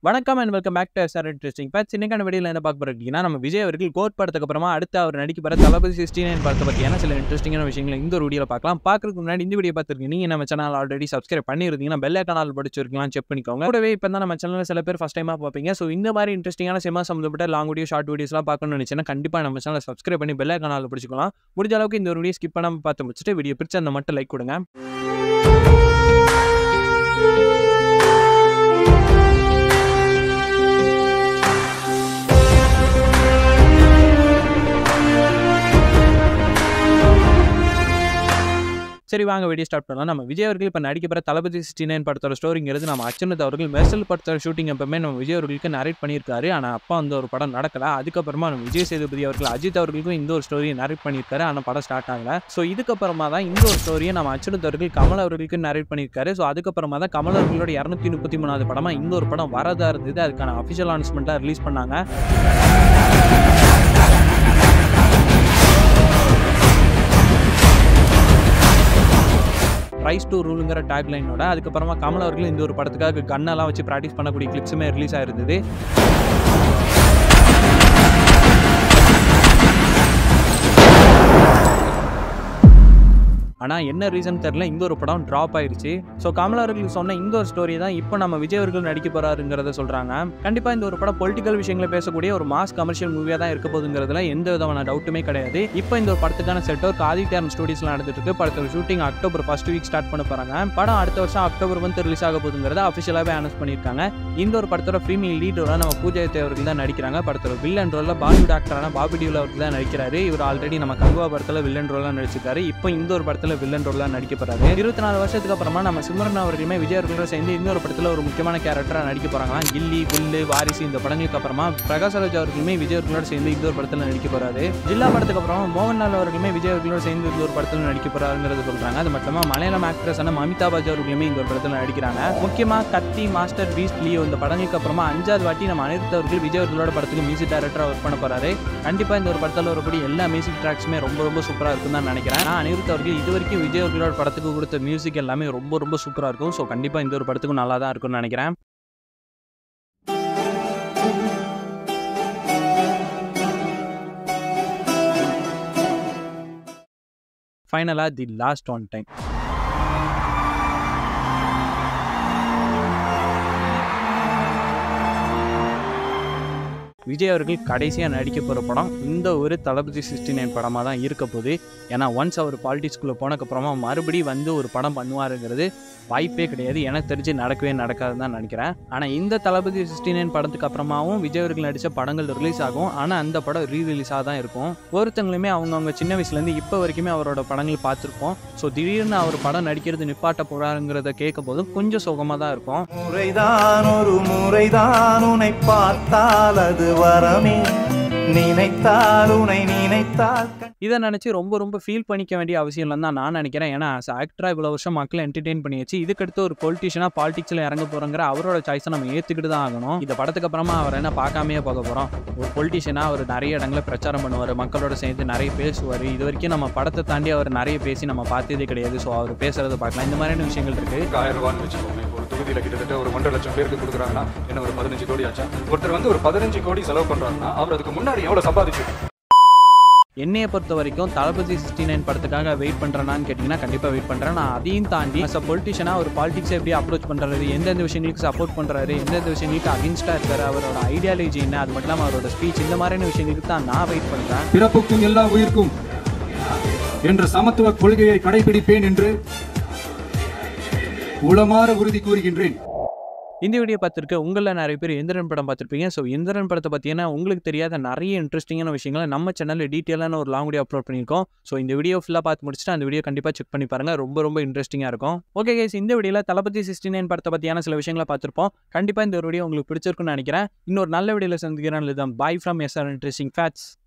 வணக்கம் and welcome back to SR interesting batch இன்னைக்கான வீடியோவில் என்ன பார்க்க போறீங்கன்னா நம்ம விஜய் அவர்கள் கோட் படத்துக்கு அப்புறமா அடுத்து அவர் நடிக்க போகிற தளபதி சிக்ஸ்டி நைன் படத்தை பற்றியான சில இன்ட்ரெஸ்டிங்கான விஷயங்களை இந்த ஒரு வீடியோவில் பார்க்கலாம் பார்க்கறதுக்கு முன்னாடி இந்த வீடியோ பார்த்துருக்கீங்க நீங்கள் நம்ம சேனல் ஆல்ரெடி சப்ஸ்கிரைப் பண்ணியிருந்தீங்கன்னா பெல் ஐக்கானால் படிச்சிருக்கலாம் செக் பண்ணிக்கோங்க கூடவே இப்போ தான் நம்ம சேனலில் சில பேர் ஃபஸ்ட் டைமாக பார்ப்பீங்க ஸோ இந்த மாதிரி இன்ட்ரெஸ்டிங்கான சினிமா சம்மந்தப்பட்ட லாங் வீடியோ ஷார்ட் வீடியோஸ்லாம் பார்க்கணும்னு நினச்சினா கண்டிப்பாக நம்ம சேனலை சப்ஸ்கிரைப் பண்ணி பெல் ஐக்கானால் பிடிச்சிக்கலாம் முடிஞ்ச அளவுக்கு இந்த ஒரு வீடியோ ஸ்கிப் பண்ணாமல் பார்த்து முடிச்சுட்டு வீடியோ பிடிச்ச அந்த மட்டும் லைக் கொடுங்க சரி வாங்க வீடியோ ஸ்டார்ட் பண்ணலாம் நம்ம விஜய் அவர்கள் இப்போ நடிக்க போகிற தளபதி சிக்ஸ்டி நைன் படத்தோட ஸ்டோரிங்கிறது நம்ம அச்சுனத் அவர்கள் மெர்சல் படத்தோட ஷூட்டிங் எப்பவுமே நம்ம விஜய் அவர்களுக்கு நரேட் பண்ணியிருக்காரு ஆனால் அப்பா வந்து ஒரு படம் நடக்கல அதுக்கப்புறமா நம்ம விஜய் சேதுபதி அவர்கள் அஜித் அவர்களுக்கும் இந்த ஒரு ஸ்டோரியை நரேட் பண்ணியிருக்காரு ஆனால் படம் ஸ்டார்ட் ஆகல ஸோ இதுக்கப்புறமா தான் இந்த ஒரு ஸ்டோரியை நம்ம அச்சுனத் அவர்கள் கமல் அவர்களுக்கு நரேட் பண்ணியிருக்காரு ஸோ அதுக்கப்புறமா தான் கமல் அவர்களோட இரநூத்தி முப்பத்தி மூணாவது படமாக இந்த ஒரு படம் வரதா இருந்தது அதுக்கான அஃபிஷியல் அனௌன்ஸ்மெண்ட்டாக ரிலீஸ் பண்ணாங்க ரைஸ் டு ரூலுங்கிற டேக்லைனோட அதுக்கப்புறமா கமல் அவர்கள் இந்த ஒரு படத்துக்காக கன்னெல்லாம் வச்சு ப்ராக்டிஸ் பண்ணக்கூடிய கிளிப்ஸுமே ரிலீஸ் ஆயிருந்தது ஆனால் என்ன ரீசன் தெரில இந்த ஒரு படம் ட்ராப் ஆயிருச்சு ஸோ கமல் அவர்கள் சொன்ன இந்த ஒரு ஸ்டோரி தான் இப்போ நம்ம விஜய் அவர்கள் நடிக்க போறாருங்கிறத சொல்கிறாங்க கண்டிப்பாக இந்த ஒரு படம் பொலிட்டிக்கல் விஷயங்களை பேசக்கூடிய ஒரு மாஸ் கமர்ஷியல் மூவியாக தான் இருக்க போகுதுங்கிறதுல எந்த விதமான டவுட்டுமே கிடையாது இப்போ இந்த ஒரு படத்துக்கான செட் ஒர்க் ஆதித்யான் ஸ்டூடியோஸ்ல நடந்துட்டு இருக்கு படத்தோட shooting October first week start பண்ண போறாங்க படம் அடுத்த வருஷம் அக்டோபர் வந்து ரிலீஸ் ஆக போகுதுங்கிறத அஃபிஷியலாகவே அனௌன்ஸ் பண்ணியிருக்காங்க இந்த ஒரு படத்தோட ஃபீமேல் லீட் ரோலாக நம்ம பூஜா அவர்கள் தான் நடிக்கிறாங்க படத்தோட வில்லன் ரோலில் பாலிவுட் ஆக்டரான பாபி டியூல் அவர்கள் தான் நடிக்கிறாரு இவர் ஆல்ரெடி நம்ம கங்குவா படத்தில் வில்லன் ரோலாக நடிச்சிருக்காரு இப்போ இந்த ஒரு படத்தில் வில்லன் ரோலாக நடிக்க போறாரு இருபத்தி நாலு வருஷத்துக்கு அப்புறமா நம்ம சிம்ரன் அவர்களுமே விஜய் அவர்களோட சேர்ந்து இன்னொரு படத்தில் ஒரு முக்கியமான கேரக்டராக நடிக்க போறாங்களாம் கில்லி குல்லு வாரிசு இந்த படங்களுக்கு அப்புறமா பிரகாஷ் ராஜ் அவர்களுமே விஜய் அவர்களோட சேர்ந்து இந்த ஒரு படத்தில் நடிக்க போறாரு ஜில்லா படத்துக்கு அப்புறமா மோகன்லால் அவர்களுமே விஜய் அவர்களோட சேர்ந்து இந்த ஒரு படத்தில் நடிக்க போறாருங்கிறது சொல்றாங்க அது மட்டும் இல்லாமல் மலையாளம் ஆக்ட்ரஸான மமிதா பாஜ் அவர்களுமே இந்த ஒரு படத்தில் நடிக்கிறாங்க முக்கியமா கத்தி மாஸ்டர் பீஸ்ட் லியோ இந்த படங்களுக்கு அப்புறமா அஞ்சாவது வாட்டி நம்ம அனிருத் அவர்கள் விஜய் அவர்களோட படத்துக்கு மியூசிக் டைரக்டராக ஒர்க் பண்ண போறாரு கண்டிப்பா இந்த ஒரு படத்தில் வரக்கூடிய எல்லா மியூசிக் ட்ராக்ஸுமே ரொம்ப ரொம்ப சூப்பராக இருக்குன்னு தான் நினைக்கிறேன் நான் அனிருத் அவர்கள் இது வரைக்கும் விஜய் அவர்களோட படத்துக்கு கொடுத்த மியூசிக் எல்லாமே ரொம்ப ரொம்ப சூப்பராக இருக்கும் ஸோ கண்டிப்பாக இந்த ஒரு படத்துக்கும் நல்லா தான் இருக்கும்னு நினைக்கிறேன் ஃபைனலாக the last one time Vijay அவர்கள் கடைசியாக நடிக்க போகிற படம் இந்த ஒரு தளபதி சிக்ஸ்டி நைன் படமாக தான் இருக்க போகுது ஏன்னா ஒன்ஸ் அவர் பாலிடிக்ஸ்குள்ளே போனதுக்கப்புறமா மறுபடியும் வந்து ஒரு படம் பண்ணுவாருங்கிறது வாய்ப்பே கிடையாது எனக்கு தெரிஞ்சு நடக்கவே நடக்காதுன்னு தான் நினைக்கிறேன் ஆனால் இந்த தளபதி சிக்ஸ்டி நைன் படத்துக்கு அப்புறமாவும் விஜய் அவர்கள் நடித்த படங்கள் ரிலீஸ் ஆகும் ஆனால் அந்த படம் ரீ ரிலீஸாக தான் இருக்கும் ஒருத்தங்களுமே அவங்கவுங்க சின்ன வயசுலேருந்து இப்போ வரைக்குமே அவரோட படங்கள் பார்த்துருப்போம் ஸோ திடீர்னு அவர் படம் நடிக்கிறது நிப்பாட்ட போகிறாருங்கிறத கேட்கும் போது கொஞ்சம் சுகமாக தான் இருக்கும் முறைதான் ஒரு முறைதான் உன்னை பார்த்தால் அது வரமே நினைத்தால் உன்னை நினைத்தால் கண்- இதை நினச்சி ரொம்ப ரொம்ப ஃபீல் பண்ணிக்க வேண்டிய அவசியம் இல்லைன்னு தான் நான் நினைக்கிறேன் ஏன்னா as ஆக்டராக இவ்வளோ வருஷம் மக்களை என்டர்டெயின் பண்ணியாச்சு இதுக்கடுத்து ஒரு பொலிட்டிஷியனாக பாலிடிக்ஸில் இறங்க போகிறோங்கிற அவரோட சாய்ஸை நம்ம ஏற்றுக்கிட்டு தான் ஆகணும் இந்த படத்துக்கு அப்புறமா அவர் என்ன பார்க்காமையே போக போகிறோம் ஒரு பொலிட்டிஷியனாக அவர் நிறைய இடங்களில் பிரச்சாரம் பண்ணுவார் மக்களோட சேர்ந்து நிறைய பேசுவார் இது வரைக்கும் நம்ம படத்தை தாண்டி அவர் நிறைய பேசி நம்ம பார்த்ததே கிடையாது ஸோ அவர் பேசுகிறத பார்க்கலாம் இந்த மாதிரியான விஷயங்கள் இருக்குது ஆயிரம் ரூபான்னு வச்சுக்கோங்க இப்போ ஒரு தொகுதியில் கிட்டத்தட்ட ஒரு ஒன்றரை லட்சம் பேருக்கு கொடுக்குறாங்கன்னா என்ன ஒரு பதினஞ்சு கோடி ஆச்சா ஒருத்தர் வந்து ஒரு பதினஞ்சு கோடி செலவு பண்றாருன்னா அவர் அதுக்கு முன்னாடி எவ்வளவு சம்பாதிச்சு என்னையை பொறுத்த வரைக்கும் தளபதி சிக்ஸ்டி நைன் படத்துக்காக வெயிட் பண்ணுறேனான்னு கேட்டிங்கன்னா கண்டிப்பாக வெயிட் பண்ணுறேன் நான் அதையும் தாண்டி அஸ் அ பொலிட்டிஷியனாக ஒரு பாலிடிக்ஸ் எப்படி அப்ரோச் பண்ணுறாரு எந்தெந்த விஷயங்களுக்கு சப்போர்ட் பண்ணுறாரு எந்தெந்த விஷயங்களுக்கு அகேன்ஸ்டாக இருக்காரு அவரோட ஐடியாலஜி என்ன அது மட்டும் இல்லாமல் அவரோட ஸ்பீச் இந்த மாதிரியான விஷயங்களுக்கு தான் நான் வெயிட் பண்ணுறேன் பிறப்புக்கும் எல்லா உயிர்க்கும் என்ற சமத்துவ கொள்கையை கடைபிடிப்பேன் என்று உளமாற உறுதி கூறுகின்றேன் இந்த வீடியோ பார்த்துருக்க உங்களில் நிறைய பேர் எந்திரன் படம் பார்த்துருப்பீங்க ஸோ எந்திரன் படத்தை பற்றியான உங்களுக்கு தெரியாத நிறைய இன்ட்ரெஸ்டிங்கான விஷயங்களை நம்ம சேனலில் டீட்டெயிலான ஒரு லாங் வீடியோ அப்லோட் பண்ணியிருக்கோம் ஸோ இந்த வீடியோ ஃபுல்லாக பார்த்து முடிச்சுட்டு அந்த வீடியோ கண்டிப்பாக செக் பண்ணி பாருங்கள் ரொம்ப ரொம்ப இன்ட்ரெஸ்டிங்காக இருக்கும் ஓகே கைஸ் இந்த வீடியோவில் தளபதி சிக்ஸ்டி நைன் படத்தை பற்றியான சில விஷயங்களை பார்த்துருப்போம் கண்டிப்பாக இந்த ஒரு வீடியோ உங்களுக்கு பிடிச்சிருக்குன்னு நினைக்கிறேன் இன்னொரு நல்ல வீடியோவில் சந்திக்கிறேன் bye from SR interesting fats